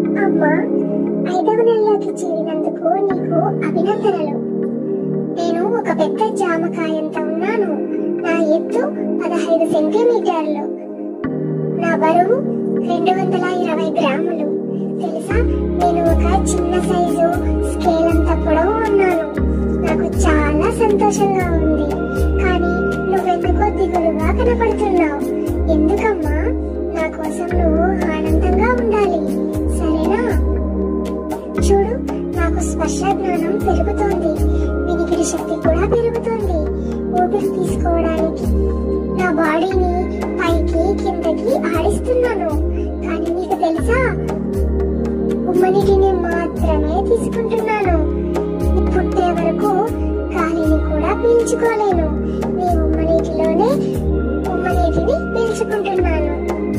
అమ్మా ఐదవ నెలలోకి చేరినందుకు నీకు అభినందనలు నేను ఒక పెద్ద జామకాయంత ఉన్నాను నా ఎత్తు పదహైదు సెంటీమీటర్లు నా బరువు రెండు వందల ఇరవై గ్రాములు తెలుసా నేను ఒక చిన్న సైజు స్కేల్ అంత పొడవు ఉన్నాను నాకు చాలా సంతోషంగా ఉంది కానీ నువ్వెందుకో దిగులుగా కనపడుతున్నావు ఎందుకమ్మా నా కోసం నువ్వు ఆనందంగా ఉండాలి సరేనా చూడు నాకు స్పర్శ జ్ఞానం పెరుగుతోంది వినికిడి శక్తి కూడా పెరుగుతోంది ఊపిరి తీసుకోవడానికి నా బాడీని పైకి కిందకి ఆడిస్తున్నాను కానీ నీకు తెలుసా ఉమ్మనీటిని మాత్రమే తీసుకుంటున్నాను పుట్టే వరకు గాలిని కూడా పీల్చుకోలేను నీ ఉమ్మనీటిలోనే ఉమ్మనీటిని పీల్చుకుంటున్నాను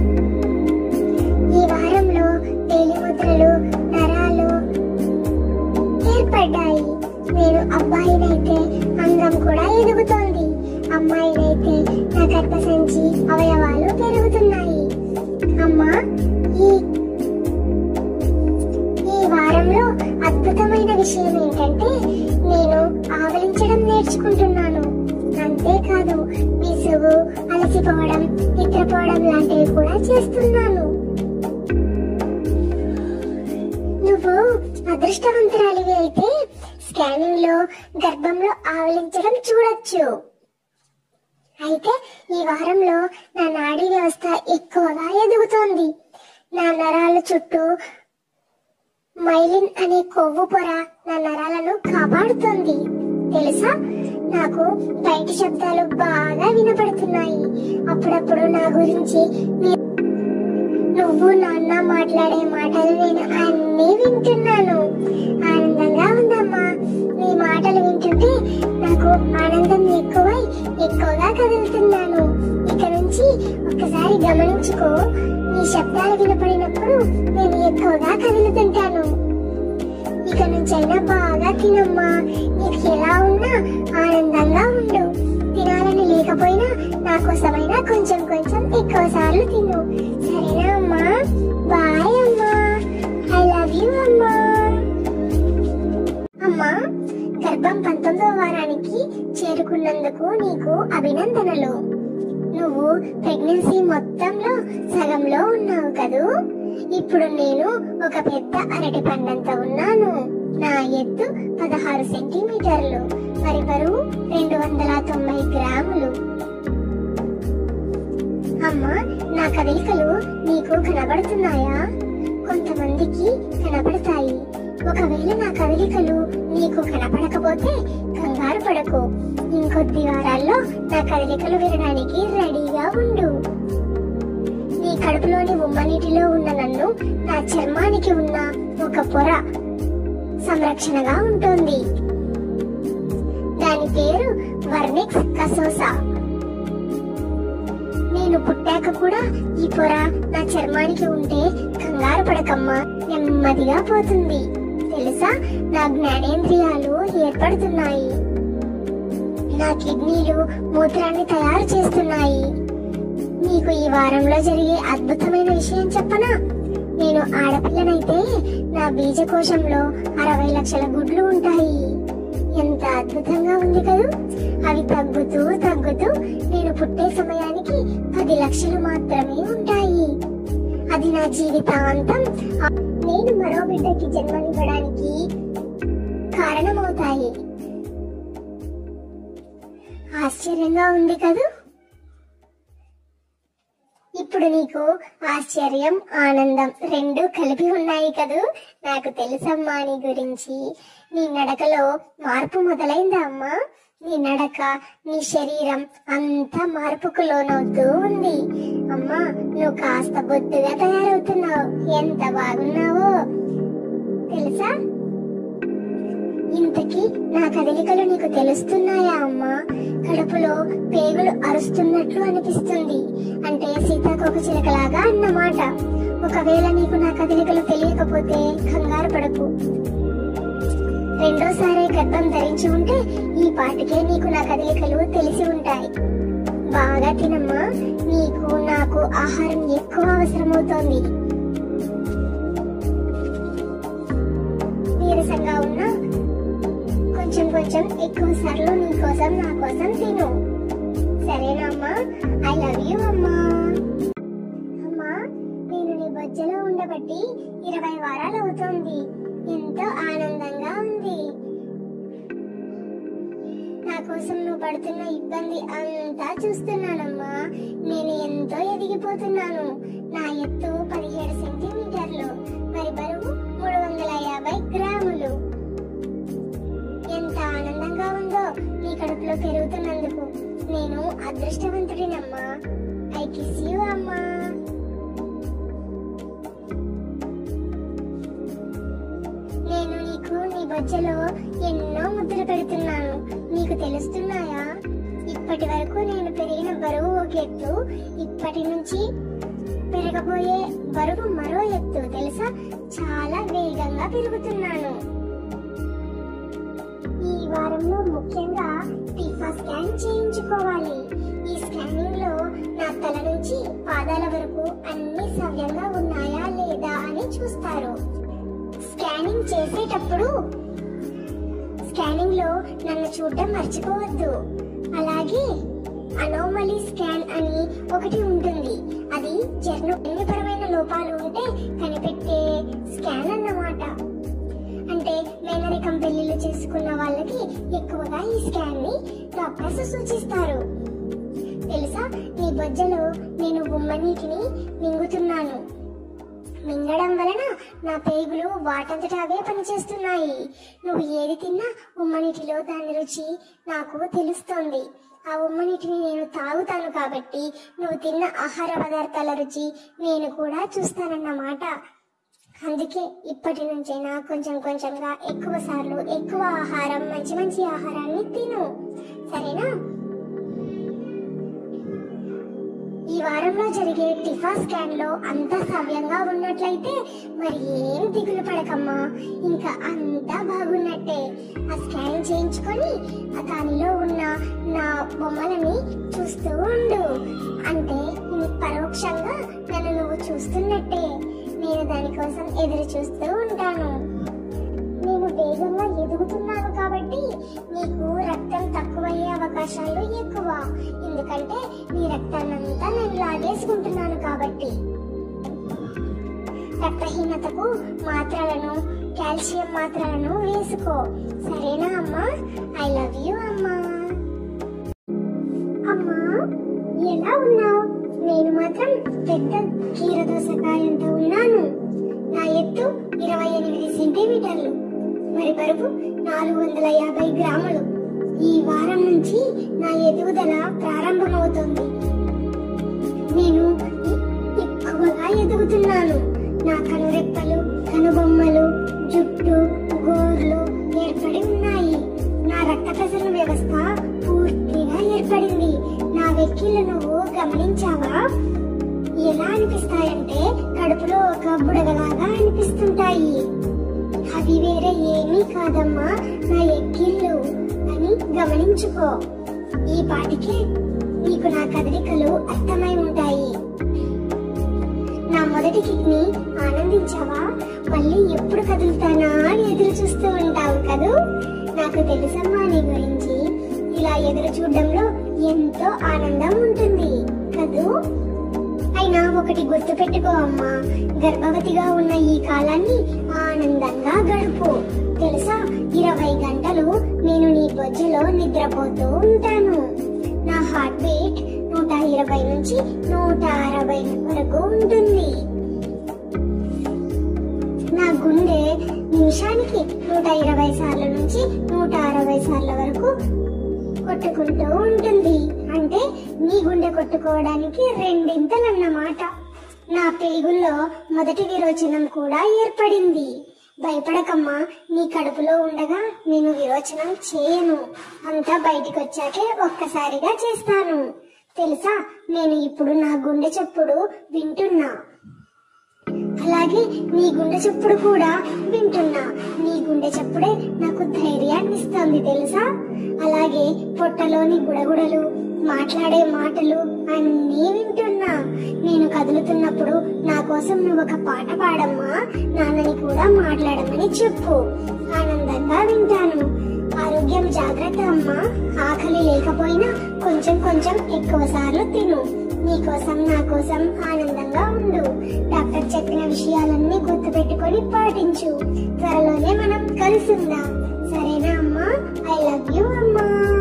ఈ వారంలో వేలి ముద్రలు నరాలు ఏర్పడ్డాయి నేను అబ్బాయినైతే అంగం కూడా ఎదుగుతోంది అమ్మాయినైతే నా గర్భసంచి అవయవాలు పెరుగుతున్నాయి అమ్మా ఈ ఈ వారంలో అద్భుతమైన విషయం ఏంటంటే నేను ఆవలించడం నేర్చుకుంటున్నాను అంతేకాదు విసుగు అలసిపోవడం నిద్రపోవడం లాంటివి కూడా చేస్తున్నాను నువ్వు అదృష్టవంతురాలివి అయితే స్కానింగ్ లో గర్భంలో ఆవలించడం చూడొచ్చు అయితే ఈ వారంలో నా నాడీ వ్యవస్థ ఎక్కువగా ఎదుగుతోంది నా నరాల చుట్టూ మైలిన్ అనే కొవ్వు పొర నా నరాలను కాపాడుతుంది తెలుసా నాకు బయటి శబ్దాలు బాగా వినపడుతున్నాయి అప్పుడప్పుడు నా గురించి మీ- నువ్వు నాన్న మాట్లాడే మాటలు నేను అన్నీ వింటున్నాను ఆనందంగా ఉందమ్మా నీ మాటలు వింటుంటే నాకు ఆనందం ఎక్కువై ఎక్కువగా కదులుతున్నాను ఇక నుంచి ఒక్కసారి గమనించుకో నీ శబ్దాలు వినపడినప్పుడు నేను ఎక్కువగా కదులుతుంటాను ఇక నుంచైనా బాగా తినమ్మా నీకు ఎలా ఉన్నా ఆనందంగా ఉండు తినాలని లేకపోయినా నా కోసమైనా కొంచెం కొంచెం ఎక్కువ సార్లు తిను సరేనా అమ్మా బాయ్ అమ్మా ఐ లవ్ యూ అమ్మా అమ్మా గర్భం పంతొమ్మిదవ వారానికి చేరుకున్నందుకు నీకు అభినందనలు నువ్వు ప్రెగ్నెన్సీ మొత్తంలో సగంలో ఉన్నావు కదూ ఇప్పుడు నేను ఒక పెద్ద అరటి పండంత ఉన్నాను నా ఎత్తు పదహారు సెంటీమీటర్లు మరి బరువు రెండు వందల తొంభై గ్రాములు అమ్మా నా కదలికలు నీకు కనబడుతున్నాయా కొంతమందికి కనబడతాయి ఒకవేళ నా కదలికలు నీకు కనపడకపోతే కంగారు పడకు ఇంకొద్ది వారాల్లో నా కదలికలు వినడానికి రెడీగా ఉండు నీ కడుపులోని ఉమ్మనీటిలో ఉన్న నన్ను నా చర్మానికి ఉన్న ఒక పొర సంరక్షణగా ఉంటుంది దాని పేరు వర్నిక్స్ కసోసా నేను పుట్టాక కూడా ఈ పొర నా చర్మానికి ఉంటే కంగారు పడకమ్మా నెమ్మదిగా పోతుంది తెలుసా నా జ్ఞానేంద్రియాలు ఏర్పడుతున్నాయి నా కిడ్నీలు మూత్రాన్ని తయారు చేస్తున్నాయి నీకు ఈ వారంలో జరిగే అద్భుతమైన విషయం చెప్పనా నేను ఆడపిల్లనైతే నా బీజకోశంలో అరవై లక్షల గుడ్లు ఉంటాయి ఎంత అద్భుతంగా ఉంది కదూ అవి తగ్గుతూ తగ్గుతూ నేను పుట్టే సమయానికి పది లక్షలు మాత్రమే ఉంటాయి అది నా జీవితాంతం ఆ- నేను మరో బిడ్డకి జన్మనివ్వడానికి కారణమవుతాయి ఆశ్చర్యంగా ఉంది కదూ ఇప్పుడు నీకు ఆశ్చర్యం ఆనందం రెండు కలిపి ఉన్నాయి కదూ నాకు తెలుసమ్మా నీ గురించి నీ నడకలో మార్పు మొదలైందా అమ్మా నీ నడక నీ శరీరం అంతా మార్పుకు లోనవుతూ ఉంది అమ్మా నువ్వు కాస్త బొద్దుగా తయారవుతున్నావు ఎంత బాగున్నావో తెలుసా ఇంతకీ నా కదలికలు నీకు తెలుస్తున్నాయా అమ్మా కడుపులో పేగులు అరుస్తున్నట్లు అనిపిస్తుంది అంటే సీతాకోక చిలకలాగా అన్నమాట ఒకవేళ నీకు నా కదలికలు తెలియకపోతే కంగారు పడకు రెండోసారి గర్భం ధరించి ఉంటే ఈ పాటికే నీకు నా కదలికలు తెలిసి ఉంటాయి బాగా తినమ్మా నీకు నాకు ఆహారం ఎక్కువ అవసరమవుతోంది ఎక్కువ సార్లు నీ కోసం నా కోసం తిను సరేనమ్మా ఐ లవ్ యూ అమ్మా అమ్మా నేను నీ బొజ్జలో ఉండబట్టి ఇరవై వారాలు అవుతోంది ఎంతో ఆనందంగా ఉంది నా కోసం నువ్వు పడుతున్న ఇబ్బంది అంతా చూస్తున్నానమ్మా నేను ఎంతో ఎదిగిపోతున్నాను నా ఎత్తు పదిహేడు సెంటీమీటర్లు మరి బరువు మూడు వందల యాభై గ్రాములు ఎంత ఆనందంగా ఉందో నీ కడుపులో పెరుగుతున్నందుకు నేను అదృష్టవంతుడినమ్మా ఐ కిస్ యూ అమ్మా నేను నీకు నీ బొజ్జలో ఎన్నో ముద్దులు పెడుతున్నాను నీకు తెలుస్తున్నాయా ఇప్పటి వరకు నేను పెరిగిన బరువు ఒక ఎత్తు ఇప్పటి నుంచి పెరగబోయే బరువు మరో ఎత్తు తెలుసా చాలా వేగంగా పెరుగుతున్నాను ఈ వారంలో ముఖ్యంగా టీఫా స్కాన్ చేయించుకోవాలి ఈ స్కానింగ్ లో నా తల నుంచి పాదాల వరకు అన్ని సవ్యంగా ఉన్నాయా లేదా అని చూస్తారు స్కానింగ్ చేసేటప్పుడు స్కానింగ్ లో నన్ను చూడటం మర్చిపోవద్దు అలాగే అనోమలీ స్కాన్ అని ఒకటి ఉంటుంది అది జన్యుపరమైన లోపాలు ఉంటే కనిపెట్టే స్కాన్ అన్నమాట అంటే మేనరికం పెళ్లిళ్ళు చేసుకున్న వాళ్ళకి ఎక్కువగా ఈ స్కాన్ ని డాక్టర్స్ సూచిస్తారు తెలుసా నీ బొజ్జలో నేను ఉమ్మనీటిని మింగుతున్నాను మింగడం వలన నా పేగులు వాటంతట అవే పనిచేస్తున్నాయి నువ్వు ఏది తిన్నా ఉమ్మనీటిలో దాని రుచి నాకు తెలుస్తోంది ఆ ఉమ్మనీటిని నేను తాగుతాను కాబట్టి నువ్వు తిన్న ఆహార పదార్థాల రుచి నేను కూడా చూస్తానన్నమాట అందుకే ఇప్పటి నుంచైనా కొంచెం కొంచెంగా ఎక్కువ సార్లు ఎక్కువ ఆహారం మంచి మంచి ఆహారాన్ని తిను సరేనా ఈ వారంలో జరిగే టిఫా స్కాన్ లో అంతా సవ్యంగా ఉన్నట్లయితే మరి ఏం దిగులు పడకమ్మా ఇంకా అంతా బాగున్నట్టే ఆ స్కాన్ చేయించుకొని ఆ దానిలో ఉన్న నా బొమ్మలని చూస్తూ ఉండు అంటే నీ పరోక్షంగా నన్ను నువ్వు చూస్తున్నట్టే నేను దానికోసం ఎదురు చూస్తూ ఉంటాను నేను వేగంగా ఎదుగుతున్నాను కాబట్టి నీకు రక్తం తక్కువయ్యే అవకాశాలు ఎక్కువ ఎందుకంటే నీ రక్తాన్నంతా నేను లాగేసుకుంటున్నాను కాబట్టి రక్తహీనతకు మాత్రలను కాల్షియం మాత్రలను వేసుకో సరేనా అమ్మా ఐ లవ్ యూ అమ్మా అమ్మా ఎలా ఉన్నావు నేను మాత్రం పెద్ద కీరదోసకాయంతో ఉన్నాను నా ఎత్తు ఇరవై ఎనిమిది సెంటీమీటర్లు మరి బరువు నాలుగు వందల యాభై గ్రాములు ఈ వారం నుంచి నా ఎదుగుదల ప్రారంభమవుతుంది నేను ఎ- ఎక్కువగా ఎదుగుతున్నాను నా కనురెప్పలు కనుబొమ్మలు జుట్టు గోర్లు ఏర్పడి ఉన్నాయి నా రక్త ప్రసరణ వ్యవస్థ పూర్తిగా ఏర్పడింది నా వెక్కిళ్ళు నువ్వు గమనించావా ఎలా అనిపిస్తాయంటే కడుపులో ఒక బుడగలాగా అనిపిస్తుంటాయి అవి వేరే ఏమీ కాదమ్మా నా ఎక్కిళ్ళు అని గమనించుకో ఈ పాటికే నీకు నా కదలికలు అర్థమై ఉంటాయి నా మొదటి కిడ్నీ ఆనందించావా మళ్ళీ ఎప్పుడు కదులుతానా అని ఎదురు చూస్తూ ఉంటావు కదూ నాకు తెలుసమ్మా నీ గురించి ఇలా ఎదురు చూడడంలో ఎంతో ఆనందం ఉంటుంది కదూ అయినా ఒకటి గుర్తు పెట్టుకో అమ్మా గర్భవతిగా ఉన్న ఈ కాలాన్ని ఆనందంగా గడుపు తెలుసా ఇరవై గంటలు నేను నీ బొజ్జలో నిద్రపోతూ ఉంటాను నా హార్ట్ బీట్ నూట ఇరవై నుంచి నూట అరవై వరకు ఉంటుంది నా గుండె నిమిషానికి నూట ఇరవై సార్ల నుంచి నూట అరవై సార్ల వరకు కొట్టుకుంటూ ఉంటుంది అంటే నీ గుండె కొట్టుకోవడానికి రెండింతలన్నమాట నా పేగుల్లో మొదటి విరోచనం కూడా ఏర్పడింది భయపడకమ్మా నీ కడుపులో ఉండగా నేను విరోచనం చేయను అంతా బయటికి వచ్చాకే ఒక్కసారిగా చేస్తాను తెలుసా నేను ఇప్పుడు నా గుండె చప్పుడు వింటున్నా అలాగే నీ గుండె చప్పుడు కూడా వింటున్నా నీ గుండె చప్పుడే నాకు ధైర్యాన్ని ఇస్తుంది తెలుసా అలాగే పొట్టలోని గుడగుడలు మాట్లాడే మాటలు అన్నీ వింటున్నా నేను కదులుతున్నప్పుడు నా కోసం నువ్వు ఒక పాట పాడమ్మా నాన్నని కూడా మాట్లాడమని చెప్పు ఆనందంగా వింటాను ఆరు ఆరోగ్యం జాగ్రత్త అమ్మా ఆకలి లేకపోయినా కొంచెం కొంచెం ఎక్కువ సార్లు తిను నీకోసం నా కోసం ఆనందంగా ఉండు డాక్టర్ చెప్పిన విషయాలన్నీ గుర్తుపెట్టుకొని పాటించు త్వరలోనే మనం కలిసి ఉందాం సరేనా అమ్మా ఐ లవ్ యూ అమ్మా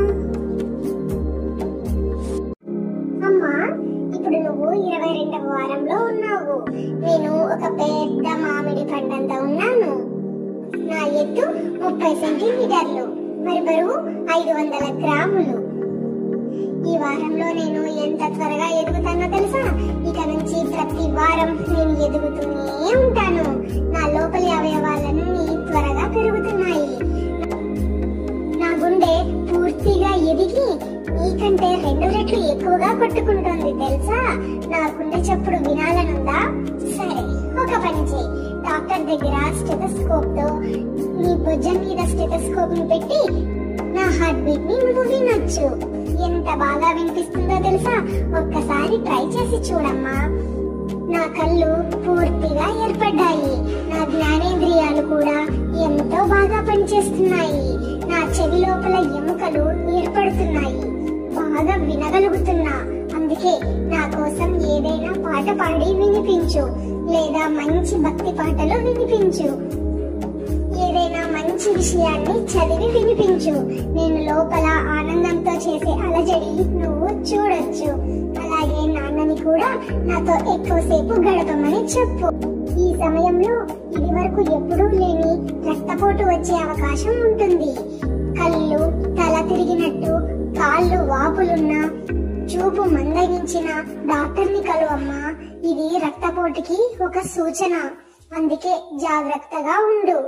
అమ్మా ఇప్పుడు నువ్వు ఇరవై రెండవ వారంలో ఉన్నావు నేను ఒక పెద్ద మామిడి పండంతా ఉన్నాను నా ఎత్తు ముప్పై సెంటీమీటర్లు మరి బరువు ఐదు వందల గ్రాములు ఈ వారంలో నేను ఎంత త్వరగా ఎదుగుతానో తెలుసా ఇక నుంచి ప్రతి వారం నేను ఎదుగుతూనే ఉంటాను నా లోపలి అవయవాలన్నీ త్వరగా పెరుగుతున్నాయి నా గుండె పూర్తిగా ఎదిగి నీకంటే రెండు రెట్లు ఎక్కువగా కొట్టుకుంటోంది తెలుసా నా గుండె చప్పుడు వినాలనుందా సరే ఒక పని చేయి డాక్టర్ దగ్గర స్టెటస్కోప్ తో నీ భుజం మీద స్టెటస్కోప్ ని పెట్టి నా హార్ట్ బీట్ ని నువ్వు వినొచ్చు ఎంత బాగా వినిపిస్తుందో తెలుసా ఒక్కసారి ట్రై చేసి చూడమ్మా నా కళ్ళు పూర్తిగా ఏర్పడ్డాయి నా జ్ఞానేంద్రియాలు కూడా ఎంతో బాగా పనిచేస్తున్నాయి నా చెవి లోపల ఎముకలు ఏర్పడుతున్నాయి బాగా వినగలుగుతున్నా అందుకే నా కోసం ఏదైనా పాట పాడి వినిపించు లేదా మంచి భక్తి పాటలు వినిపించు ఏదైనా మంచి విషయాన్ని చదివి వినిపించు నేను లోపల ఆనందంతో చేసే అలజడి నువ్వు చూడొచ్చు అలాగే నాన్నని కూడా నాతో ఎక్కువసేపు గడపమని చెప్పు ఈ సమయంలో ఇది వరకు ఎప్పుడూ లేని రక్తపోటు వచ్చే అవకాశం ఉంటుంది కళ్ళు తల తిరిగినట్టు కాళ్ళు వాపులున్నా చూపు మందగించిన డాక్టర్ని కలువమ్మా ఇది రక్తపోటుకి ఒక సూచన అందుకే జాగ్రత్తగా ఉండు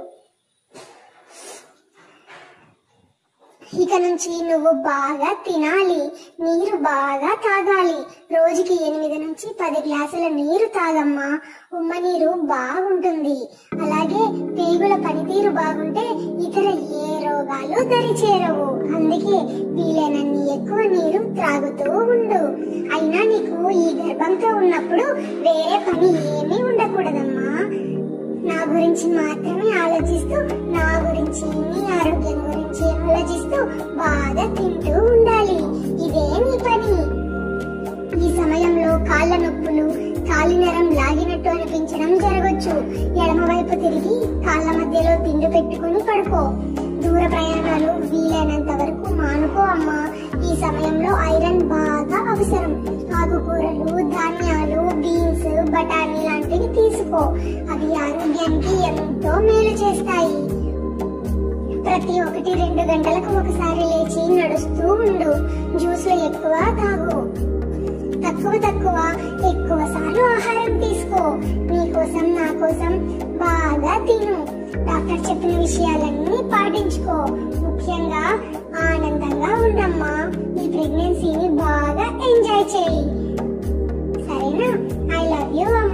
ఇక నుంచి నువ్వు బాగా తినాలి నీరు బాగా తాగాలి రోజుకి ఎనిమిది నుంచి పది గ్లాసుల నీరు తాగమ్మా ఉమ్మ నీరు బాగుంటుంది అలాగే పేగుల పనితీరు బాగుంటే ఇతర ఏ రోగాలు దరిచేరవు అందుకే వీలైనన్ని ఎక్కువ నీరు త్రాగుతూ ఉండు అయినా నీకు ఈ గర్భంతో ఉన్నప్పుడు వేరే పని ఏమీ ఉండకూడదమ్మా నా గురించి మాత్రమే ఆలోచిస్తూ నా గురించి నీ ఆరోగ్యం గురించి ఆలోచిస్తూ బాగా తింటూ ఉండాలి ఇదే నీ పని ఈ సమయంలో కాళ్ళ నొప్పులు కాలి నరం లాగినట్టు అనిపించడం జరగచ్చు ఎడమ వైపు తిరిగి కాళ్ళ మధ్యలో దిండు పెట్టుకుని పడుకో దూర ప్రయాణాలు వీలైనంత వరకు మానుకో అమ్మా ఈ సమయంలో ఐరన్ బాగా అవసరం ఆకుకూరలు ధాన్యాలు బీన్స్ బఠానీ లాంటివి తీసుకో అవి ఆరోగ్యానికి ఎంతో మేలు చేస్తాయి ప్రతి ఒకటి రెండు గంటలకు ఒకసారి లేచి నడుస్తూ ఉండు జ్యూస్లు ఎక్కువ తాగు తక్కువ తక్కువ ఎక్కువ సార్లు ఆహారం తీసుకో నీ కోసం నా కోసం బాగా తిను డాక్టర్ చెప్పిన విషయాలన్నీ పాటించుకో ముఖ్యంగా ఆనందంగా ఉండమ్మా ఈ ప్రెగ్నెన్సీని బాగా ఎంజాయ్ చేయి సరేనా ఐ లవ్ యూ